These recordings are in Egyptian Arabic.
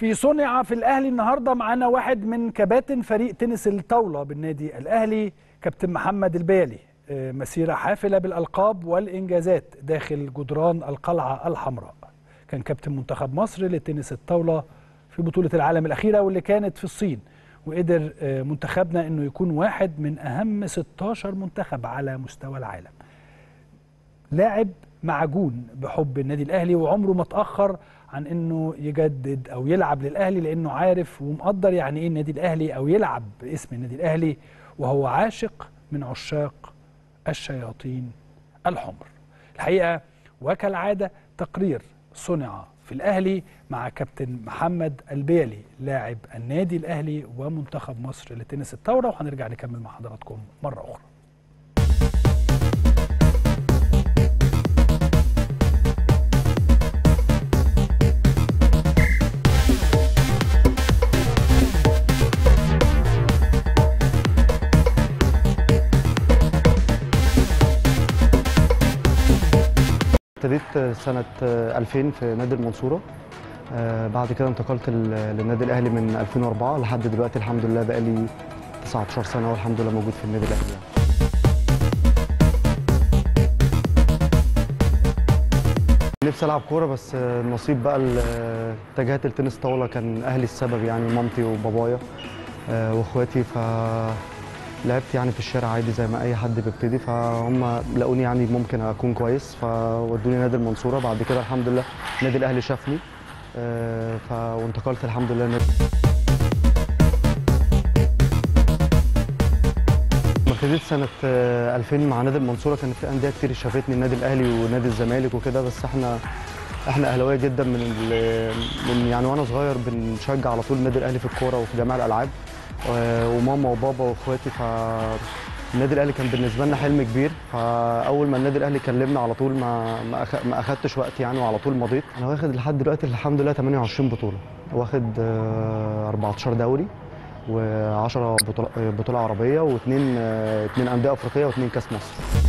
في صنع في الاهلي النهارده معانا واحد من كباتن فريق تنس الطاوله بالنادي الاهلي كابتن محمد البيالي آه، مسيره حافله بالالقاب والانجازات داخل جدران القلعه الحمراء كان كابتن منتخب مصر لتنس الطاوله في بطوله العالم الاخيره واللي كانت في الصين وقدر آه، منتخبنا انه يكون واحد من اهم 16 منتخب على مستوى العالم لاعب معجون بحب النادي الاهلي وعمره ما اتاخر عن انه يجدد او يلعب للاهلي لانه عارف ومقدر يعني ايه النادي الاهلي او يلعب باسم النادي الاهلي وهو عاشق من عشاق الشياطين الحمر. الحقيقه وكالعاده تقرير صنع في الاهلي مع كابتن محمد البيلي لاعب النادي الاهلي ومنتخب مصر لتنس الطاوله وهنرجع نكمل مع حضراتكم مره اخرى. ابتديت سنة 2000 في نادي المنصورة آه، بعد كده انتقلت لل- للنادي الأهلي من 2004 لحد دلوقتي الحمد لله بقالي 19 سنة والحمد لله موجود في النادي الأهلي يعني. نفسي ألعب كورة بس آه، النصيب بقى ال- آه، اتجهت لتنس طاولة كان أهلي السبب يعني مامتي وبابايا آه، واخواتي ف لعبت يعني في الشارع عادي زي ما اي حد بيبتدي فهم لقوني يعني ممكن اكون كويس فودوني نادي المنصوره بعد كده الحمد لله النادي الاهلي شافني آه، ف وانتقلت الحمد لله نادي لما ابتديت سنة آه، 2000 مع نادي المنصورة كان في أندية كتير شافتني النادي الأهلي ونادي الزمالك وكده بس احنا احنا أهلاوية جدا من ال- من يعني وأنا صغير بنشجع على طول النادي الأهلي في الكورة وفي جميع الألعاب و- وماما وبابا واخواتي ف النادي الاهلي كان بالنسبه لنا حلم كبير فاول ما النادي الاهلي كلمنا على طول ما ما, أخ... ما اخدتش وقت يعني وعلى طول مضيت انا واخد لحد دلوقتي الحمد لله 28 بطوله واخد آه، 14 دوري و10 بطوله بطوله عربيه واثنين اثنين انديه افريقيه واثنين كاس مصر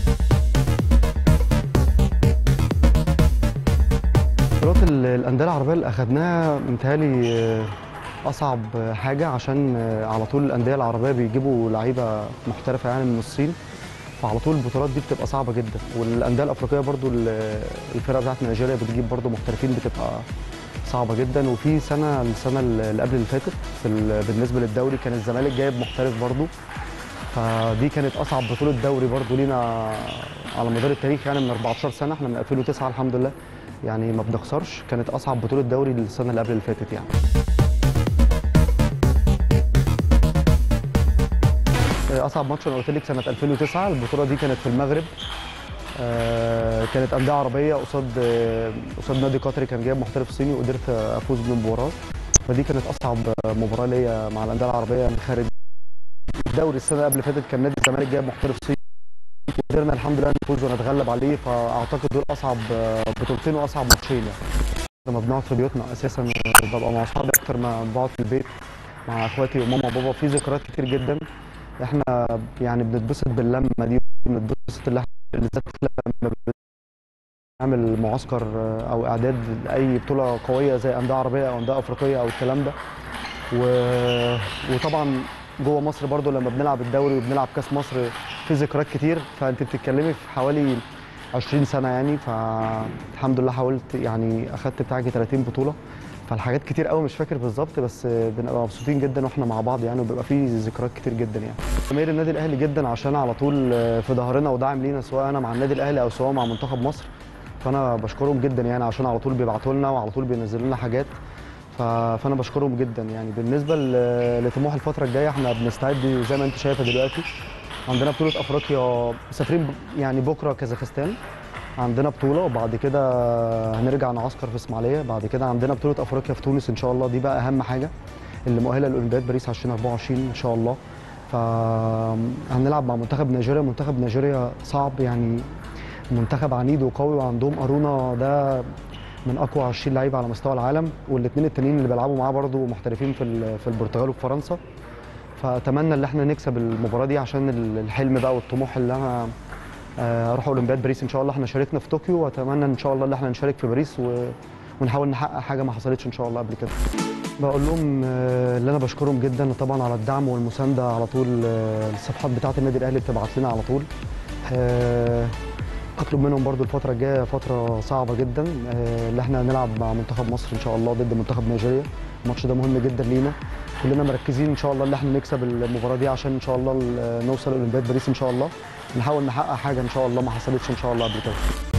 بطولات ال- الانديه العربيه اللي اخدناها متهيألي آه، اصعب حاجه عشان آه، على طول الانديه العربيه بيجيبوا لعيبه محترفه يعني من الصين فعلى طول البطولات دي بتبقى صعبه جدا والانديه الافريقيه برضو ال- الفرقه بتاعت نيجيريا بتجيب برضو محترفين بتبقى صعبه جدا وفي سنه السنه اللي قبل اللي فاتت في ال- بالنسبه للدوري كان الزمالك جايب محترف برضو فدي كانت اصعب بطوله دوري برضو لينا على مدار التاريخ يعني من 14 سنه احنا من 2009 الحمد لله يعني ما بنخسرش كانت اصعب بطوله دوري السنه اللي قبل اللي فاتت يعني اصعب ماتش انا قلت لك سنه 2009 البطوله دي كانت في المغرب آه، كانت انديه عربيه قصاد آه، قصاد نادي قطري كان جايب محترف صيني وقدرت افوز بالمباراه فدي كانت اصعب مباراه ليا مع الانديه العربيه من خارج الدوري السنه اللي قبل اللي فاتت كان نادي الزمالك جايب محترف صيني وقدرنا الحمد لله نفوز ونتغلب عليه فاعتقد دول اصعب آه، بطولتين واصعب ماتشين يعني لما بنقعد في بيوتنا اساسا ببقى مع اصحابي اكتر ما بقعد في البيت مع اخواتي وماما وبابا في ذكريات كتير جدا احنا يعني بنتبسط باللمه دي بنتبسط اللي احنا بالذات لما بنعمل معسكر آه، او اعداد لاي بطوله قويه زي انديه عربيه او انديه افريقيه او الكلام ده و... وطبعا جوه مصر برضو لما بنلعب الدوري وبنلعب كاس مصر في ذكريات كتير فانت بتتكلمي في حوالي 20 سنه يعني فالحمد لله حاولت يعني اخدت بتاعي 30 بطوله فالحاجات كتير قوي مش فاكر بالظبط بس بنبقى مبسوطين جدا واحنا مع بعض يعني وبيبقى في ذكريات كتير جدا يعني جماهير النادي الاهلي جدا عشان على طول في ظهرنا وداعم لينا سواء انا مع النادي الاهلي او سواء مع منتخب مصر فانا بشكرهم جدا يعني عشان على طول بيبعتوا لنا وعلى طول بينزلوا لنا حاجات ف- فانا بشكرهم جدا يعني بالنسبه ل- لطموح الفتره الجايه احنا بنستعد زي ما انت شايفه دلوقتي عندنا بطوله افريقيا مسافرين ب- يعني بكره كازاخستان عندنا بطوله وبعد كده هنرجع نعسكر في اسماعيليه بعد كده عندنا بطوله افريقيا في تونس ان شاء الله دي بقى اهم حاجه اللي مؤهله لاولمبياد باريس 2024 ان شاء الله فهنلعب مع منتخب نيجيريا منتخب نيجيريا صعب يعني منتخب عنيد وقوي وعندهم ارونا ده من اقوى 20 لعيب على مستوى العالم والاثنين التانيين اللي بيلعبوا معاه برضه محترفين في ال- في البرتغال وفي فرنسا فاتمنى ان احنا نكسب المباراه دي عشان ال- الحلم بقى والطموح اللي انا آه، اروح اولمبياد باريس ان شاء الله احنا شاركنا في طوكيو واتمنى ان شاء الله ان احنا نشارك في باريس و... ونحاول نحقق حاجه ما حصلتش ان شاء الله قبل كده بقول لهم آه، اللي انا بشكرهم جدا طبعا على الدعم والمسانده على طول آه، الصفحات بتاعه النادي الاهلي بتبعت لنا على طول آه، اطلب منهم برضو الفتره الجايه فتره صعبه جدا آه، اللي احنا هنلعب مع منتخب مصر ان شاء الله ضد منتخب نيجيريا الماتش ده مهم جدا لينا كلنا مركزين ان شاء الله ان احنا نكسب المباراه دي عشان ان شاء الله ال- نوصل اولمبياد باريس ان شاء الله نحاول نحقق حاجه ان شاء الله ما حصلتش ان شاء الله قبل كده